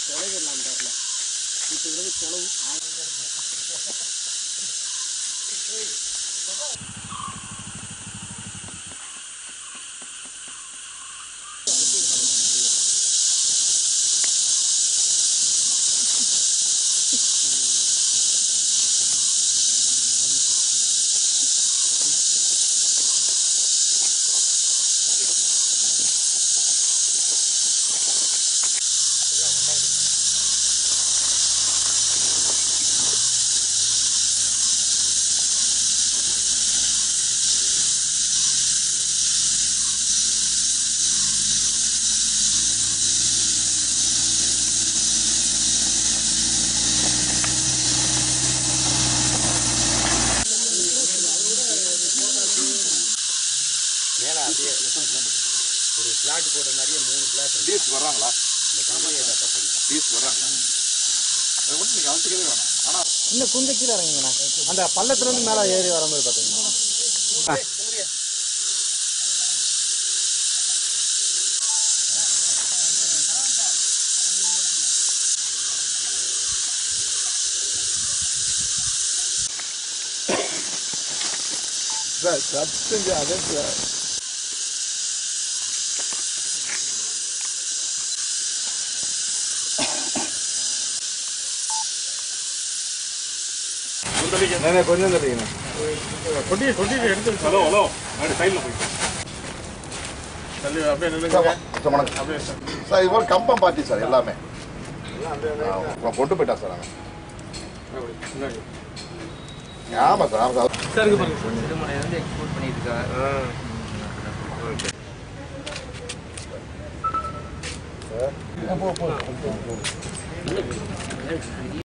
தொலைவிடலாம் தெரில இப்போ இருந்து தொலைவு மேலே அப்படியே ஒரு பிளாட் போட்ட மாதிரியே மூணு பிளாட் டீஸ் வர்றாங்களா இந்த கம்பெனி டீஸ் வர்றாங்க அது ஒன்றும் நீங்கள் அவசியமே வேணாம் ஆனால் இன்னும் கொஞ்சம் கீழே இறங்குங்கண்ணா அந்த பள்ளத்துல இருந்து மேலே ஏறி வரும்போது பார்த்தீங்கன்னா சார் சத்துங்க அதே சார் கொஞ்சம் தள்ளிங்கண்ணா கொட்டி கொட்டி எடுத்து ஹலோ ஹலோ அப்படி சைடில் போய் தள்ளி அப்படியே நில்லுங்க சார் வணக்கம் அப்படியே சார் இது ஒரு கம்பம் பார்ட்டி சார் எல்லாமே ஆ, கொண்டு போயிட்டா சார் அவன் முன்னாடி ஆமாம் சார் ஆமாம் சார் திருமலையிலேருந்து எக்ஸ்போர்ட் பண்ணிட்டு இருக்காங்க போ போ